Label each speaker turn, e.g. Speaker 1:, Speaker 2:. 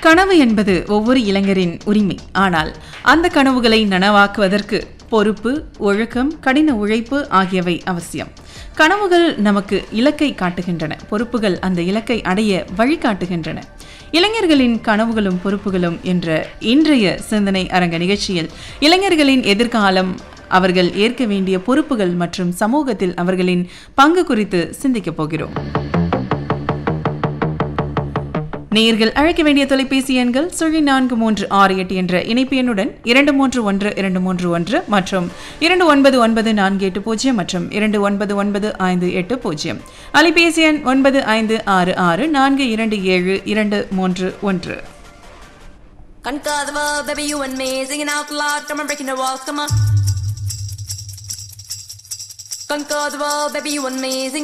Speaker 1: கனவு என்பது ஒவ்வொரு இளைஞரின் உரிமை ஆனால் அந்த கனவுகளை நனவாக்குவதற்கு பொறுப்பு ஒழுக்கம் கடின உழைப்பு ஆகியவை அவசியம் கனவுகள் நமக்கு இலக்கை காட்டுகின்றன பொறுப்புகள் அந்த இலக்கை அடைய வழிகாட்டுகின்றன இளைஞர்களின் கனவுகளும் பொறுப்புகளும் என்ற இன்றைய சிந்தனை அரங்க நிகழ்ச்சியில் இளைஞர்களின் எதிர்காலம் அவர்கள் ஏற்க வேண்டிய பொறுப்புகள் மற்றும் சமூகத்தில் அவர்களின் பங்கு குறித்து சிந்திக்கப் போகிறோம் நேயர்கள் அழைக்க வேண்டிய தொலைபேசி எண்கள் சுழி நான்கு மூன்று ஆறு எட்டு என்ற இணைப்பு எண்ணுடன் இரண்டு மூன்று ஒன்று இரண்டு மூன்று ஒன்று மற்றும் இரண்டு ஒன்பது ஒன்பது நான்கு எட்டு பூஜ்ஜியம் மற்றும் இரண்டு ஒன்பது ஒன்பது ஐந்து எட்டு பூஜ்ஜியம் அலைபேசி எண் ஒன்பது ஐந்து ஆறு ஆறு நான்கு இரண்டு ஏழு இரண்டு மூன்று ஒன்று
Speaker 2: Conquer the world, baby, you and me. Singing out loud, come on, breaking the walls, come on. Conquer the world, baby, you and me. Sing